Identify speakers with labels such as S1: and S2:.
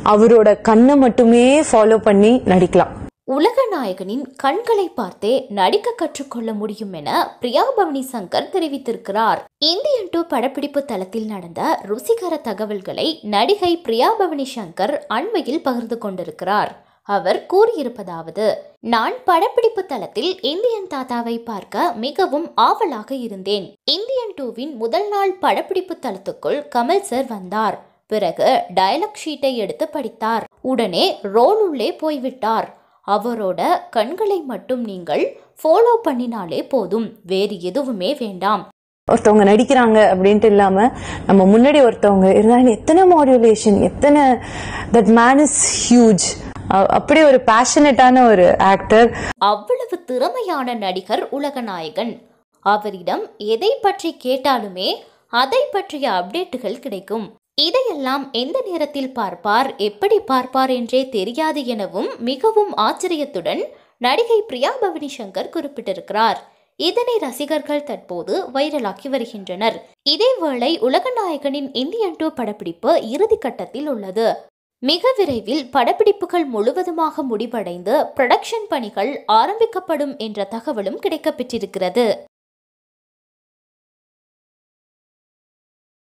S1: அவரோட கண்ணை மட்டுமே ஃபாலோ பண்ணி நடிக்கலாம்
S2: உலக நாயகனின் கண்களை பார்த்தே நடிக்க கற்றுக்கொள்ள முடியும் என பிரியா பவனி சங்கர் தெரிவித்திருக்கிறார் இந்தியன் டூ படப்பிடிப்பு தளத்தில் நடந்த ருசிகர தகவல்களை நடிகை பிரியா பவனி சங்கர் அண்மையில் பகிர்ந்து கொண்டிருக்கிறார் அவர் கூறியிருப்பதாவது நான் படப்பிடிப்பு தளத்தில் இந்தியன் தாத்தாவை பார்க்க மிகவும் ஆவலாக இருந்தேன் இந்தியன் டூவின் முதல் நாள் படப்பிடிப்பு தளத்துக்குள் கமல் சார் வந்தார் பிறகு டயலாக் ஷீட்டை எடுத்து படித்தார் உடனே ரோல் உள்ளே போய்விட்டார் அவரோட கண்களை மட்டும் நீங்கள் ஃபாலோ பண்ணினாலே போதும் வேறு எதுவுமே வேண்டாம்
S1: ஒருத்தவங்க நடிக்கிறாங்க அப்படின்ட்டு இல்லாம நம்ம முன்னாடி ஒருத்தவங்க இருந்தாலும் எத்தனை மாடுலேஷன் எத்தனை தட் மேன் இஸ் ஹியூஜ் அப்படி ஒரு பேஷனட்டான ஒரு ஆக்டர்
S2: அவ்வளவு திறமையான நடிகர் உலகநாயகன் அவரிடம் எதை பற்றி கேட்டாலுமே அதை பற்றிய அப்டேட்டுகள் கிடைக்கும் இதையெல்லாம் எந்த நேரத்தில் பார்ப்பார் எப்படி பார்ப்பார் என்றே தெரியாது எனவும் மிகவும் ஆச்சரியத்துடன் நடிகை பிரியா பவனி சங்கர் குறிப்பிட்டிருக்கிறார் இதனை ரசிகர்கள் தற்போது வைரலாக்கி வருகின்றனர் இதேவேளை உலகநாயகனின் இந்தியன் டூ படப்பிடிப்பு இறுதி கட்டத்தில் உள்ளது மிக விரைவில் படப்பிடிப்புகள் முழுவதுமாக முடிவடைந்து புரொடக்ஷன் பணிகள் ஆரம்பிக்கப்படும் என்ற தகவலும் கிடைக்கப்பெற்றிருக்கிறது